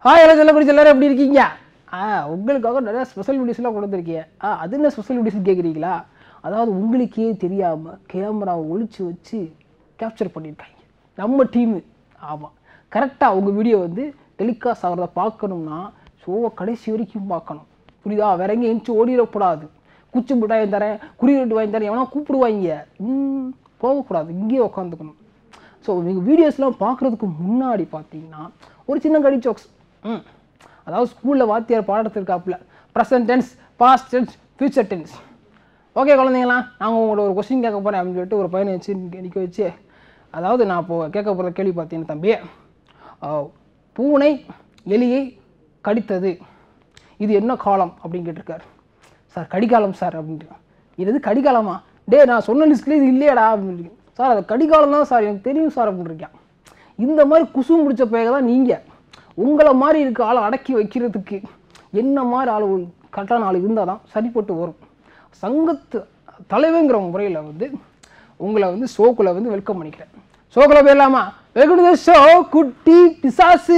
Hi எல்லாம் சொல்ல குடிச்சு எல்லாரும் எப்படி இருக்கீங்க ஆ உங்களுக்காக நிறைய ஸ்பெஷல் வீடியோஸ்லாம் கொண்டு வந்திருக்கீங்க ஆ அது என்ன ஸ்பெஷல் வீடியோஸ் கேட்குறீங்களா அதாவது உங்களுக்கே தெரியாமல் கேமராவை ஒளிச்சு வச்சு கேப்சர் பண்ணியிருக்காங்க நம்ம டீமு ஆமாம் கரெக்டாக உங்கள் வீடியோ வந்து டெலிகாஸ்ட் ஆகிறத பார்க்கணும்னா ஷோவை கடைசி வரைக்கும் பார்க்கணும் புரியுதா வேற எங்கேயும் எந்திச்சு ஓடிடக்கூடாது குச்சி மிட்டாய் தரேன் குறியீட்டு வாங்கி தரேன் எவனா கூப்பிடுவாங்க ம், போகக்கூடாது இங்கேயே உட்காந்துக்கணும் ஸோ நீங்கள் வீடியோஸ்லாம் பார்க்குறதுக்கு முன்னாடி பார்த்தீங்கன்னா ஒரு சின்ன கடி ஜோக்ஸ் ம் அதாவது ஸ்கூலில் வாத்தியார் பாடத்திருக்காப்புல present tense past tense future tense okay குழந்தைங்களா நாங்கள் உங்களோட ஒரு கொஸ்டின் கேட்க போகிறேன் அப்படின்னு சொல்லிட்டு ஒரு பையனை வச்சு நிற்க வச்சு அதாவது நான் இப்போ கேட்க போகிற கேள்வி பார்த்தீங்கன்னா தம்பி அஹ், பூனை எலியை கடித்தது இது என்ன காலம் அப்படின்னு கேட்டிருக்காரு சார் கடிகாலம் சார் அப்படின்ட்டு இது கடிகாலமா டேய் நான் சொன்ன லிஸ்ட்லேயே இது இல்லையாடா அப்படின்னு சார் அது கடிகாலம் தான் சார் எனக்கு தெரியும் சார் அப்படின்னு இருக்கேன் இந்த மாதிரி குசு முடிச்ச பேக தான் நீங்கள் உங்களை மாதிரி இருக்க ஆளை அடக்கி வைக்கிறதுக்கு என்ன மாதிரி ஆள் கரெக்டான ஆள் இருந்தால் தான் சரிப்பட்டு வரும் சங்கத்து தலைவங்கிற முறையில் வந்து உங்களை வந்து ஷோக்குள்ளே வந்து வெல்கம் பண்ணிக்கிறேன் ஷோக்குள்ளே போயிடலாமா வெல்கம் டு ஷோ குட்டி பிசாசு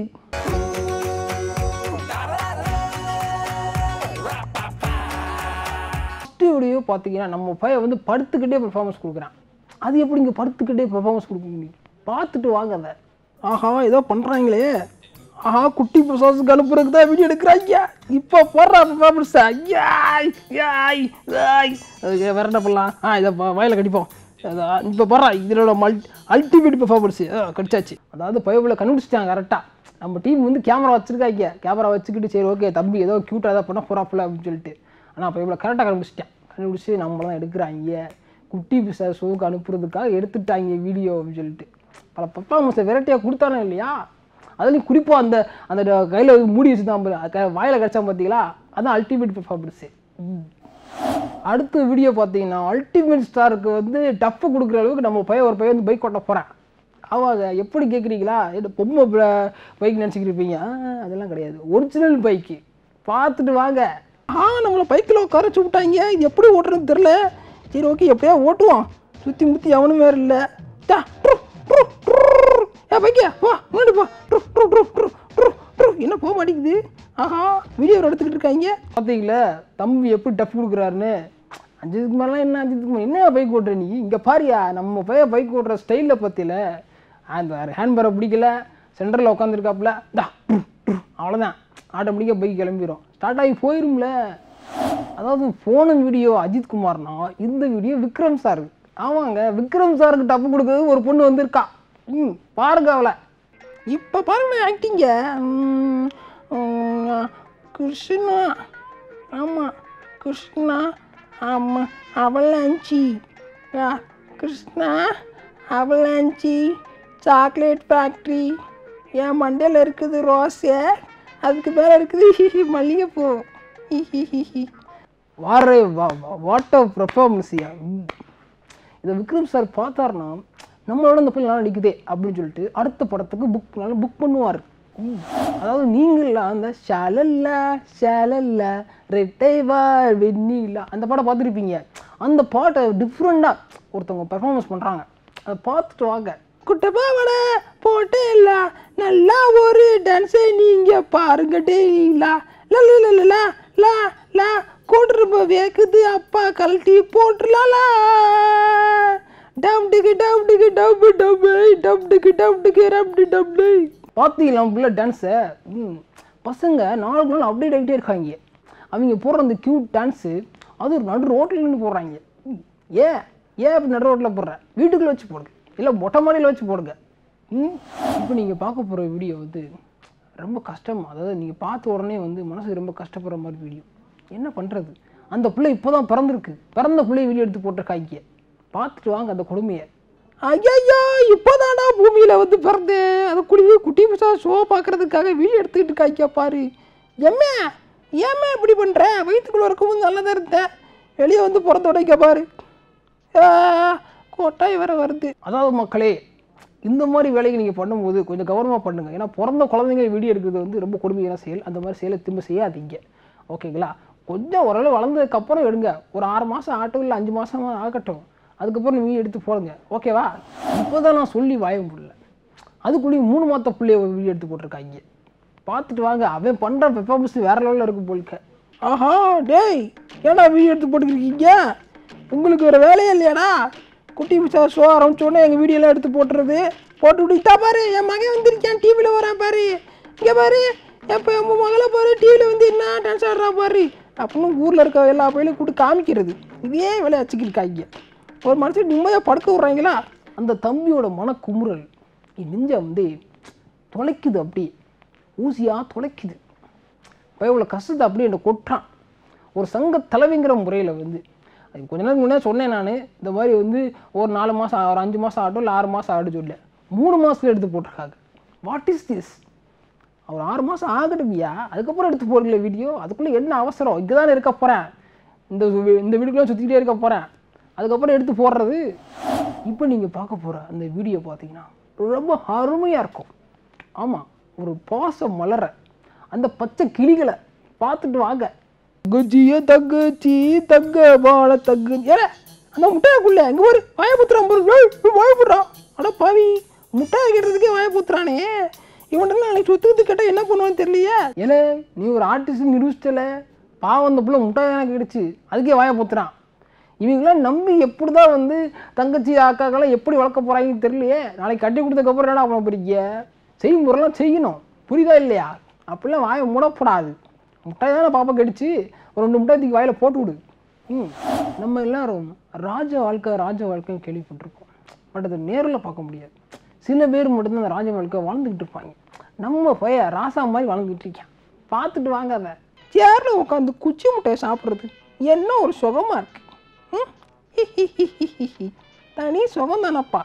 ஃபஸ்ட்டு வீடியோ பார்த்தீங்கன்னா நம்ம பையன் வந்து படுத்துக்கிட்டே பெர்ஃபார்மன்ஸ் கொடுக்குறான் அது எப்படி இங்கே படுத்துக்கிட்டே பெர்ஃபார்மன்ஸ் கொடுக்க முடியும் பார்த்துட்டு வாங்க அதை ஆஹா ஏதோ பண்ணுறாங்களே ஆஹா குட்டி பிசாசுக்கு அனுப்புறதுக்கு தான் வீடியோ எடுக்கிறாங்க இப்போ போடுறா பெர்ஃபார்மன்ஸ் ஐயாய் யாய் யாய் அதுக்கு வேற என்ன பண்ணலாம் ஆ இதை வயலில் கடிப்போம் அதான் இப்போ போடுறா இதோட மல் அல்டிமேட் பெர்ஃபார்மன்ஸ் கடிச்சாச்சு அதாவது பயவில் கண்டுபிடிச்சிட்டாங்க கரெக்டாக நம்ம டீம் வந்து கேமரா வச்சிருக்காங்க கேமரா வச்சுக்கிட்டு சரி ஓகே தம்பி ஏதோ க்யூட்டாக ஏதாவது பண்ண போகிறாப்புல அப்படின்னு சொல்லிட்டு ஆனால் இப்போ இவ்வளோ கரெக்டாக கண்டுபிடிச்சிட்டேன் கண்டுபிடிச்சி நம்மள தான் எடுக்கிறாங்க குட்டி பிசா ஷோவுக்கு அனுப்புறதுக்காக எடுத்துட்டாங்க வீடியோ அப்படின்னு சொல்லிட்டு பல பர்ஃபார்மன்ஸை வெரைட்டியாக கொடுத்தானே இல்லையா அதுலேயும் குறிப்பாக அந்த அந்த கையில் மூடி வச்சு தான் வாயில் கிடச்சா பார்த்தீங்களா அதான் அல்டிமேட் பெர்ஃபார்மன்ஸு அடுத்த வீடியோ பார்த்தீங்கன்னா அல்டிமேட் ஸ்டாருக்கு வந்து டஃப்பு கொடுக்குற அளவுக்கு நம்ம பையன் ஒரு பையன் வந்து பைக் ஓட்ட போகிறேன் ஆமாங்க எப்படி கேட்குறீங்களா என்ன பொம்மை பைக் நினச்சிக்கிருப்பீங்க அதெல்லாம் கிடையாது ஒரிஜினல் பைக்கு பார்த்துட்டு வாங்க ஆ நம்மளை பைக்கில் உட்கார வச்சு விட்டாங்க இது எப்படி ஓட்டுறதுன்னு தெரில சரி ஓகே எப்படியா ஓட்டுவோம் சுற்றி முற்றி அவனும் வேறு இல்லை டா ட்ரு, ட்ரு, ட்ரு. ஏ பைக்கியா வா முன்னாடி போ ட்ரு, ட்ரு, ட்ரு, ட்ரு, ட்ரு, ட்ரு. என்ன போக மாட்டேங்குது ஆஹா வீடியோ எடுத்துக்கிட்டு இருக்காங்க பார்த்தீங்களா தம்பி எப்படி டஃப் கொடுக்குறாருன்னு அஞ்சுக்கு மேலாம் என்ன அஞ்சுக்கு மேலே என்ன பைக் ஓட்டுற நீ இங்கே பாரியா நம்ம பையன் பைக் ஓட்டுற ஸ்டைலில் பற்றியில் அந்த ஹேண்ட்பேரை பிடிக்கல சென்டரில் உட்காந்துருக்காப்புல டா அவ்வளோதான் ஆட்டோமேட்டிக்காக பைக் கிளம்பிடும் ஸ்டார்ட் ஆகி போயிரும்ல அதாவது போன வீடியோ அஜித் குமார்னா இந்த வீடியோ விக்ரம் சார் ஆமாங்க விக்ரம் சாருக்கு டப்பு கொடுக்குறது ஒரு பொண்ணு வந்திருக்கா ம் பாருங்க அவளை இப்போ பாருங்க ஆக்டிங்க கிருஷ்ணா ஆமாம் கிருஷ்ணா ஆமாம் அவளாஞ்சி யா கிருஷ்ணா அவளாஞ்சி சாக்லேட் ஃபேக்ட்ரி என் மண்டையில் இருக்குது ரோஸு அதுக்கு மேலே இருக்குது மல்லிகைப்பூ வார வாட்டர் பெர்ஃபார்மன்ஸியா இதை விக்ரம் சார் பார்த்தாருன்னா நம்மளோட இந்த பிள்ளை நல்லா நடிக்குதே அப்படின்னு சொல்லிட்டு அடுத்த படத்துக்கு புக் நல்லா புக் பண்ணுவார் ம். அதாவது நீங்களாம் அந்த ஷாலல்ல ஷாலல்ல ரெட்டைவார் வெண்ணிலா அந்த பாட்டை பார்த்துருப்பீங்க அந்த பாட்டை டிஃப்ரெண்ட்டாக ஒருத்தவங்க பெர்ஃபார்மன்ஸ் பண்ணுறாங்க அதை பார்த்துட்டு வாங்க குட்டப்பாவட போட்டே இல்ல நல்லா ஒரு டான்ஸை நீங்க பாருங்க டெய்லா லா லா லா கூட்டுருப்ப வேக்குது அப்பா கழட்டி போட்டுலாலா டம் டிக்கு டம் டிக்கு டப்பு டப்பு டம் டிக்கு டம் டிக்கு ரப்டி டப்டி பார்த்தீங்களா பிள்ளை டான்ஸை ம் பசங்க நாளுக்கு நாள் அப்டேட் ஆகிட்டே இருக்காங்க அவங்க போடுற அந்த க்யூட் டான்ஸு அது ஒரு நடு ரோட்டில் நின்று போடுறாங்க ம், ஏன் ஏன் அப்படி நடு ரோட்டில் போடுற வீட்டுக்குள்ளே வச்சு போடுங்க இல்லை மொட்டை மாடியில் வச்சு போடுங்க ம் இப்போ நீங்கள் பார்க்க போகிற வீடியோ வந்து ரொம்ப கஷ்டம் அதாவது நீங்கள் பார்த்த உடனே வந்து மனசு ரொம்ப கஷ்டப்படுற மாதிரி வீடியோ என்ன பண்ணுறது அந்த பிள்ளை இப்போ தான் பிறந்திருக்கு பிறந்த பிள்ளைய வீடியோ எடுத்து போட்டிருக்காங்க பார்த்துட்டு வாங்க அந்த கொடுமையை ஐயா இப்போதானா பூமியில் வந்து பிறந்தேன் அதை குடி குட்டி பிசா ஷோ பார்க்கறதுக்காக வீடியோ எடுத்துக்கிட்டு இருக்காங்க பாரு எம்மே ஏம்மா இப்படி பண்ணுற வயிற்றுக்குள்ளே இருக்கும்போது நல்லா தான் இருந்தேன் வெளியே வந்து பிறந்த உடைக்க பாரு ஆ, கொட்டாய் வர வருது அதாவது மக்களே இந்த மாதிரி வேலையை நீங்கள் பண்ணும்போது கொஞ்சம் கவனமாக பண்ணுங்க ஏன்னா பிறந்த குழந்தைங்க வீடியோ எடுக்கிறது வந்து ரொம்ப கொடுமையான செயல் அந்த மாதிரி செயலை திரும்ப செய்யாதீங்க ஓகேங்களா கொஞ்சம் ஓரளவு வளர்ந்ததுக்கப்புறம் எடுங்க ஒரு ஆறு மாதம் ஆகட்டும் இல்லை அஞ்சு மாதம் ஆகட்டும் அதுக்கப்புறம் வீடியோ எடுத்து போடுங்க ஓகேவா இப்போ தான் நான் சொல்லி வாய முடியல அதுக்குள்ளேயும் மூணு மாத பிள்ளைய வீடியோ எடுத்து போட்டிருக்காங்க பார்த்துட்டு வாங்க அவன் பண்ணுற பெர்ஃபார்மன்ஸ் வேற லெவலில் இருக்கும் போலிக்க ஆஹா டேய் ஏன்டா வீடியோ எடுத்து போட்டுருக்கீங்க உங்களுக்கு வேறு வேலையே இல்லையாடா குட்டி பிசா ஷோ ஆரம்பிச்சோடனே எங்கள் வீடியோலாம் எடுத்து போட்டுறது போட்டு விட்டா பாரு என் மகன் வந்திருக்கேன் டிவியில் வரான் பாரு இங்கே பாரு எப்போ என் மகளை பாரு டிவியில் வந்து என்ன டான்ஸ் ஆடுறா பாரு அப்படின்னு ஊரில் இருக்க எல்லா பையிலையும் கூட்டு காமிக்கிறது இதே வேலையை வச்சுக்கிருக்காங்க ஒரு மனுஷன் நிம்மதியாக படுக்க விட்றாங்களா அந்த தம்பியோட மனக்குமுறல் என் நெஞ்ச வந்து தொலைக்குது அப்படியே ஊசியாக தொலைக்குது பயவுள்ள கஷ்டத்தை அப்படியே என்னை கொட்டுறான் ஒரு சங்க தலைவிங்கிற முறையில் வந்து அது கொஞ்ச நேரம் முன்னே சொன்னேன் நான் இந்த மாதிரி வந்து ஒரு நாலு மாதம் ஒரு அஞ்சு மாதம் ஆகட்டும் இல்லை ஆறு மாதம் ஆகட்டும் சொல்ல மூணு மாதத்தில் எடுத்து போட்டிருக்காங்க வாட் இஸ் திஸ் ஒரு ஆறு மாதம் ஆகட்டும்யா அதுக்கப்புறம் எடுத்து போடுங்களே வீடியோ அதுக்குள்ளே என்ன அவசரம் இங்கே தானே இருக்க போகிறேன் இந்த வி- இந்த வீடியோக்குள்ளே சுற்றிக்கிட்டே இருக்க போகிறேன் அதுக்கப்புறம் எடுத்து போடுறது இப்போ நீங்கள் பார்க்க போகிற அந்த வீடியோ பார்த்தீங்கன்னா ரொம்ப அருமையாக இருக்கும் ஆமாம் ஒரு பாசம் மலர அந்த பச்சை கிளிகளை பார்த்துட்டு வாங்க குஜிய தகுச்சி தக்க பால தகு ஏற அந்த முட்டையக்குள்ள எங்க ஒரு வாயபுத்திரம் வாயப்புடுறான் அட பாவி முட்டாய் கேட்டதுக்கே வாயபுத்துறானே இவன்ட்டு நாளைக்கு சுத்துறது கேட்டால் என்ன பண்ணுவான்னு தெரியலையே ஏலே நீ ஒரு ஆர்டிஸ்ட் நிரூபிச்சிட்டல பாவம் அந்த பிள்ளை முட்டாய் தானே கேட்டுச்சு அதுக்கே வாயப்புத்துறான் இவங்களாம் நம்பி எப்படி தான் வந்து தங்கச்சி அக்காக்கெல்லாம் எப்படி வளர்க்க போகிறாங்கன்னு தெரியலையே நாளைக்கு கட்டி கொடுத்ததுக்கப்புறம் என்ன பண்ண போறீங்க செய்யும் பொருளாம் செய்யணும் புரியுதா இல்லையா அப்படிலாம் வாயை மூடப்படாது முட்டாய் தானே பாப்பா கடிச்சு ஒரு ரெண்டு முட்டாய் தூக்கி வாயில் போட்டு விடு ம் நம்ம எல்லாரும் ராஜ வாழ்க்கை ராஜ வாழ்க்கைன்னு கேள்விப்பட்டிருக்கோம் பட் அதை நேரில் பார்க்க முடியாது சில பேர் மட்டும்தான் அந்த ராஜ வாழ்க்கை வாழ்ந்துக்கிட்டு இருப்பாங்க நம்ம பைய ராசா மாதிரி வாழ்ந்துக்கிட்டு இருக்கான் பார்த்துட்டு வாங்க அதை சேரில் உட்காந்து குச்சி முட்டையை சாப்பிட்றது என்ன ஒரு சுகமாக இருக்கு ம்? ஹிஹிஹிஹிஹி. தனி சுகம் தானப்பா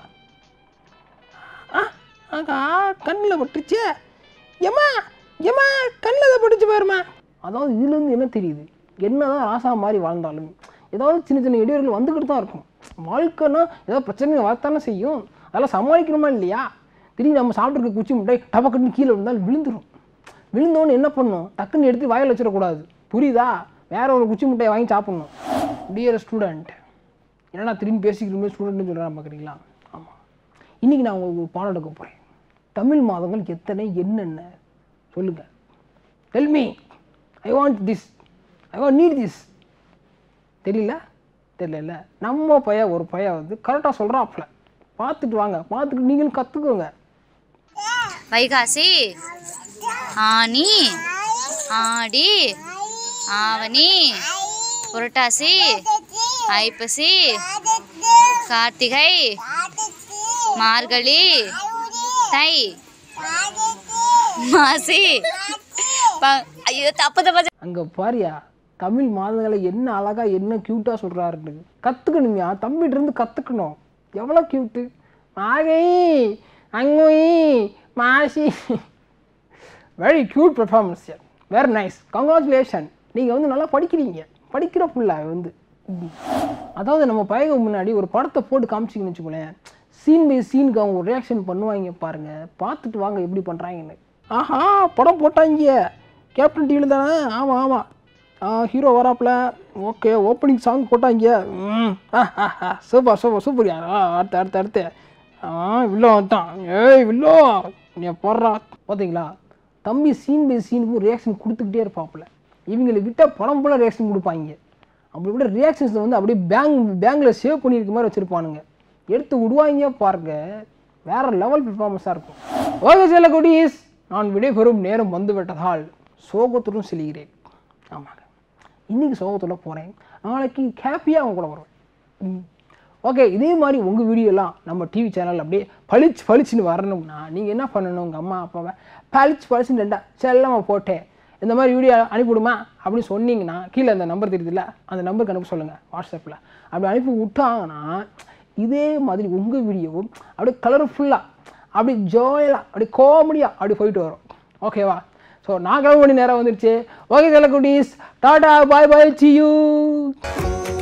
ஆ ஆகா கண்ணில் பட்டுச்சே ஏம்மா ஏம்மா கண்ணில் பட்டுச்சு பாருமா அதாவது இதுலேருந்து என்ன தெரியுது என்னதான் ராசா மாதிரி வாழ்ந்தாலும் ஏதாவது சின்ன சின்ன இடையூறுகள் வந்துக்கிட்டு தான் இருக்கும் வாழ்க்கைன்னா ஏதாவது பிரச்சனைகள் வரத்தானே செய்யும் அதெல்லாம் சமாளிக்கணுமா இல்லையா திடீர்னு நம்ம சாப்பிட்ருக்க குச்சி முட்டை டபக்கட்டுன்னு கீழே விழுந்தால் விழுந்துரும் விழுந்தோன்னு என்ன பண்ணும் டக்குன்னு எடுத்து வாயில் வச்சிடக்கூடாது புரியுதா வேற ஒரு குச்சி முட்டையை வாங்கி சாப்பிட்ணும் டியர் ஸ்டூடெண்ட் என்னடா திரும்பி பேசிக்கிறோமே ஸ்டூடெண்ட்னு சொல்கிறான் பார்க்குறீங்களா ஆமாம் இன்றைக்கி நான் உங்களுக்கு ஒரு பாடம் எடுக்க போகிறேன் தமிழ் மாதங்கள் எத்தனை என்னென்ன சொல்லுங்கள் tell me I want this I want need this தெரியல தெரியல நம்ம பைய ஒரு பைய வந்து கரெக்டாக சொல்கிறாப்புல பார்த்துட்டு வாங்க பார்த்துட்டு நீங்களும் கற்றுக்கோங்க வைகாசி ஆனி ஆடி ஆவணி புரட்டாசி ஐப்பசி கார்த்திகை மார்கழி தை மாசி ப- ஐயோ தப்பு தப்பா அங்கே பாரியா தமிழ் மாதங்களை என்ன அழகா என்ன க்யூட்டாக சொல்கிறாருன்னு கற்றுக்கணுமியா தம்பிகிட்ட இருந்து கற்றுக்கணும் எவ்வளோ க்யூட்டு மாகை அங்குயி மாசி very cute performance very nice congratulation நீங்கள் வந்து நல்லா படிக்கிறீங்க படிக்கிற புள்ள வந்து ம். அதாவது நம்ம பையங்க முன்னாடி ஒரு படத்தை போட்டு காமிச்சிங்கன்னு வச்சுக்கோங்களேன் சீன் பை சீனுக்கு அவங்க ரியாக்ஷன் பண்ணுவாங்க பாருங்க பார்த்துட்டு வாங்க எப்படி பண்ணுறாங்கன்னு ஆஹா படம் போட்டாங்க கேப்டன் டிவியில் தானே ஆமாம் ஆமாம் ஹீரோ வராப்புல ஓகே ஓப்பனிங் சாங் போட்டாங்க ம் சூப்பர் சூப்பர் சூப்பர் யார் அடுத்து அடுத்து அடுத்து ஆ வில்லோ வந்துட்டான் ஏய் வில்லோ நீ போடுறா பார்த்தீங்களா தம்பி சீன் பை சீனுக்கும் ரியாக்ஷன் கொடுத்துக்கிட்டே இருப்பாப்புல இவங்களை விட்டால் படம் போல ரியாக்ஷன் கொடுப்பாங்க அப்படி விட ரியாக்ஷன்ஸ் வந்து அப்படியே பேங்க் பேங்கில் சேவ் பண்ணியிருக்க மாதிரி வச்சுருப்பானுங்க எடுத்து விடுவாங்க பாருங்க வேற லெவல் பெர்ஃபார்மன்ஸாக இருக்கும் ஓகே சில குட்டீஸ் நான் விடைபெறும் நேரம் வந்து விட்டதால் சோகத்துடன் செல்கிறேன் ஆமாங்க இன்னைக்கு சோகத்தோட போகிறேன் நாளைக்கு ஹாப்பியாக அவங்க கூட வருவேன் ஓகே இதே மாதிரி உங்கள் வீடியோலாம் நம்ம டிவி சேனல் அப்படியே பளிச்சு பளிச்சுன்னு வரணும்னா நீங்கள் என்ன பண்ணணும் உங்கள் அம்மா அப்பாவை பளிச்சு பளிச்சுன்னு ரெண்டா செல்லமாக போட்டேன் இந்த மாதிரி வீடியோ அனுப்பிவிடுமா அப்படின்னு சொன்னீங்கன்னா கீழே அந்த நம்பர் தெரியுதுல்ல அந்த நம்பருக்கு அனுப்ப சொல்லுங்கள் வாட்ஸ்அப்பில் அப்படி அனுப்பி விட்டாங்கன்னா இதே மாதிரி உங்கள் வீடியோவும் அப்படியே கலர்ஃபுல்லாக அப்படி ஜாயலாக அப்படி காமெடியாக அப்படி போயிட்டு வரும் ஓகேவா ஸோ நான் கிளம்ப வேண்டிய நேரம் வந்துருச்சு ஓகே செல்லக்குட்டீஸ் tata bye bye see you